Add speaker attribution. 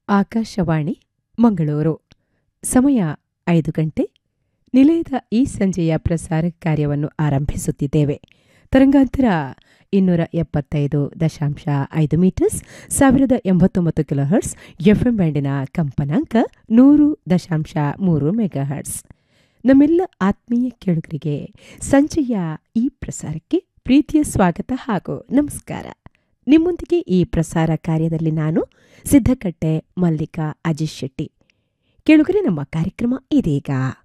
Speaker 1: ಆಕಾಶವಾಣಿ ಮಂಗಳೂರು ಸಮಯ ಐದು ಗಂಟೆ ನಿಲಯದ ಈ ಸಂಜೆಯ ಪ್ರಸಾರ ಕಾರ್ಯವನ್ನು ಆರಂಭಿಸುತ್ತಿದ್ದೇವೆ ತರಂಗಾಂತರ ಇನ್ನೂರ ಎಪ್ಪತ್ತೈದು ದಶಾಂಶ ಐದು ಮೀಟರ್ಸ್ ಸಾವಿರದ ಎಂಬತ್ತೊಂಬತ್ತು ಕಿಲೋಹರ್ಟ್ಸ್ ಎಫ್ಎಂ ಬ್ಯಾಂಡಿನ ಕಂಪನಾಂಕ ನೂರು ದಶಾಂಶ ಮೂರು ಮೆಗಾಹರ್ಟ್ಸ್ ನಮ್ಮೆಲ್ಲ ಆತ್ಮೀಯ ಕೇಳುಗರಿಗೆ ಸಂಜೆಯ ಈ ಪ್ರಸಾರಕ್ಕೆ ಪ್ರೀತಿಯ ಸ್ವಾಗತ ಹಾಗೂ ನಮಸ್ಕಾರ ನಿಮ್ಮೊಂದಿಗೆ ಈ ಪ್ರಸಾರ ಕಾರ್ಯದಲ್ಲಿ ನಾನು ಸಿದ್ಧಕಟ್ಟೆ ಮಲ್ಲಿಕಾ ಅಜಿತ್ ಶೆಟ್ಟಿ ಕೇಳುಗರೆ ನಮ್ಮ ಕಾರ್ಯಕ್ರಮ ಇದೀಗ